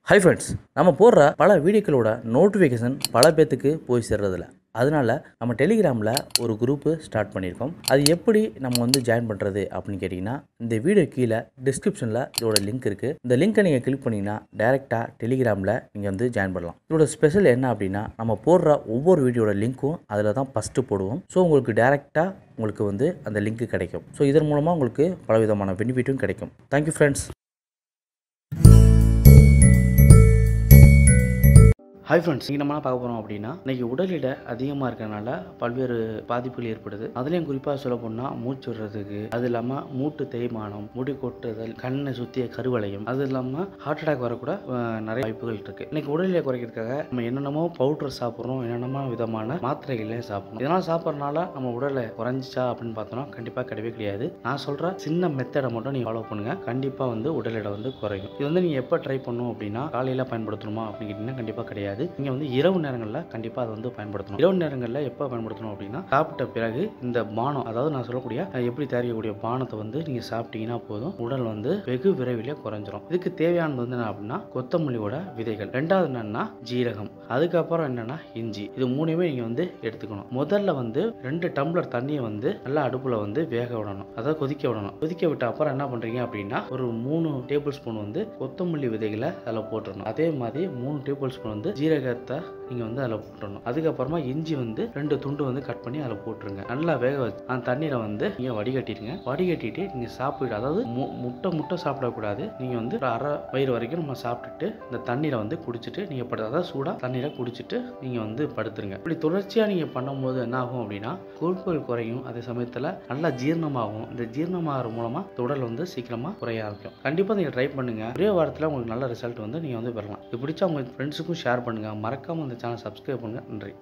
hi friends நம்ம போடுற பல வீடியோக்களோட நோட்டிஃபிகேஷன் பல பேத்துக்கு போய் சேர்றதில்ல அதனால நம்ம டெலிகிராமில் ஒரு குரூப்பு ஸ்டார்ட் பண்ணியிருக்கோம் அது எப்படி நம்ம வந்து ஜாயின் பண்ணுறது அப்படின்னு கேட்டிங்கன்னா இந்த வீடியோ கீழே டிஸ்கிரிப்ஷனில் இதோட லிங்க் இருக்குது இந்த லிங்க்கை நீங்கள் கிளிக் பண்ணிங்கன்னா டேரெக்டாக டெலிகிராமில் நீங்கள் வந்து ஜாயின் பண்ணலாம் இதோட ஸ்பெஷல் என்ன அப்படின்னா நம்ம போடுற ஒவ்வொரு வீடியோட லிங்க்கும் அதில் தான் ஃபஸ்ட்டு போடுவோம் ஸோ உங்களுக்கு டேரெக்டாக உங்களுக்கு வந்து அந்த லிங்க் கிடைக்கும் ஸோ இதன் மூலமாக உங்களுக்கு பலவிதமான பெனிஃபிட்டும் கிடைக்கும் தேங்க்யூ ஃப்ரெண்ட்ஸ் ஹாய் ஃப்ரெண்ட்ஸ் இங்கே நம்ம என்ன பார்க்க போகிறோம் அப்படின்னா இன்னைக்கு உடல் எடை அதிகமாக இருக்கறனால பல்வேறு பாதிப்புகள் ஏற்படுது அதுலேயும் குறிப்பாக சொல்ல போனால் மூச்சு விடுறதுக்கு அது இல்லாமல் மூட்டு தேய்மானம் முடி கொட்டுதல் கண்ணை சுற்றிய கருவளையம் அது இல்லாமல் ஹார்ட் அட்டாக் வரக்கூட அஹ், நிறைய வாய்ப்புகள் இருக்குது இன்னைக்கு உடல் எடை குறைக்கிறதுக்காக நம்ம என்னென்னமோ பவுடர் சாப்பிட்றோம் என்னென்னமோ விதமான மாத்திரைகளையும் சாப்பிட்றோம் இதெல்லாம் சாப்பிட்றதுனால நம்ம உடலை குறைஞ்சிச்சா அப்படின்னு பார்த்தோம்னா கண்டிப்பாக கிடையவே கிடையாது நான் சொல்கிற சின்ன மெத்தடை மட்டும் நீங்கள் ஃபாலோ பண்ணுங்கள் கண்டிப்பாக வந்து உடல் எடை வந்து குறையும் இது வந்து நீங்கள் எப்போ ட்ரை பண்ணணும் அப்படின்னா காலையில் பயன்படுத்தணுமா அப்படின்னு கேட்டிங்கன்னா கண்டிப்பாக கிடையாது நீங்கள் வந்து இரவு நேரங்களில் கண்டிப்பாக அதை வந்து பயன்படுத்தணும் இரவு நேரங்களில் எப்போ பயன்படுத்தணும் அப்படின்னா சாப்பிட்ட பிறகு இந்த பானம் அதாவது நான் சொல்லக்கூடிய அஹ், எப்படி தயாரிக்கக்கூடிய பானத்தை வந்து நீங்கள் சாப்பிட்டீங்கன்னா போதும் உடல் வந்து வெகு விரைவிலே குறைஞ்சிரும் இதுக்கு தேவையானது வந்து என்ன அப்படின்னா கொத்தமல்லியோட விதைகள் ரெண்டாவது என்னன்னா ஜீரகம் அதுக்கப்புறம் என்னன்னா இஞ்சி இது மூணுமே நீங்கள் வந்து எடுத்துக்கணும் முதல்ல வந்து ரெண்டு டம்ளர் தண்ணியை வந்து நல்லா அடுப்பில் வந்து வேக விடணும் அதாவது கொதிக்க விடணும் கொதிக்க விட்ட அப்புறம் என்ன பண்ணுறீங்க அப்படின்னா ஒரு மூணு டேபிள் ஸ்பூன் வந்து கொத்தமல்லி விதைகளை அதில் போட்டுடணும் அதே மாதிரி மூணு டேபிள் ஸ்பூன் வந்து ஜீரகத்தை நீங்கள் வந்து அதில் போட்டுடணும் அதுக்கப்புறமா இஞ்சி வந்து ரெண்டு துண்டு வந்து கட் பண்ணி அதில் போட்டுருங்க நல்லா வேக வச்சு அந்த தண்ணியில் வந்து நீங்கள் வடிகட்டிடுங்க வடிகட்டிட்டு நீங்கள் சாப்பிட்டு அதாவது மு- முட்டை முட்டை சாப்பிடக்கூடாது நீங்கள் வந்து ஒரு அரை வயிறு வரைக்கும் நம்ம சாப்பிட்டுட்டு இந்த தண்ணீரை வந்து குடிச்சிட்டு நீங்கள் படு அதாவது சூடாக தண்ணீரை குடிச்சிட்டு நீங்கள் வந்து படுத்துருங்க இப்படி தொடர்ச்சியாக நீங்கள் பண்ணும்போது என்ன ஆகும் அப்படின்னா கொழுப்புகள் குறையும் அதே சமயத்தில் நல்லா ஜீரணமாகும் இந்த ஜீரணமாகிற மூலமாக இந்த உடல் வந்து சீக்கிரமாக குறைய ஆரம்பிக்கும் கண்டிப்பாக நீங்கள் ட்ரை பண்ணுங்கள் ஒரே வாரத்தில் உங்களுக்கு நல்ல ரிசல்ட் வந்து நீங்கள் வந்து பெறலாம் இது பிடிச்சா உங்கள் ஃப்ரெண்ட்ஸுக்கும் ஷேர் பண்ணுங்கள் மறக்காமல் இந்த சேனல் சப்ஸ்கிரைப் பண்ணுங்கள் நன்றி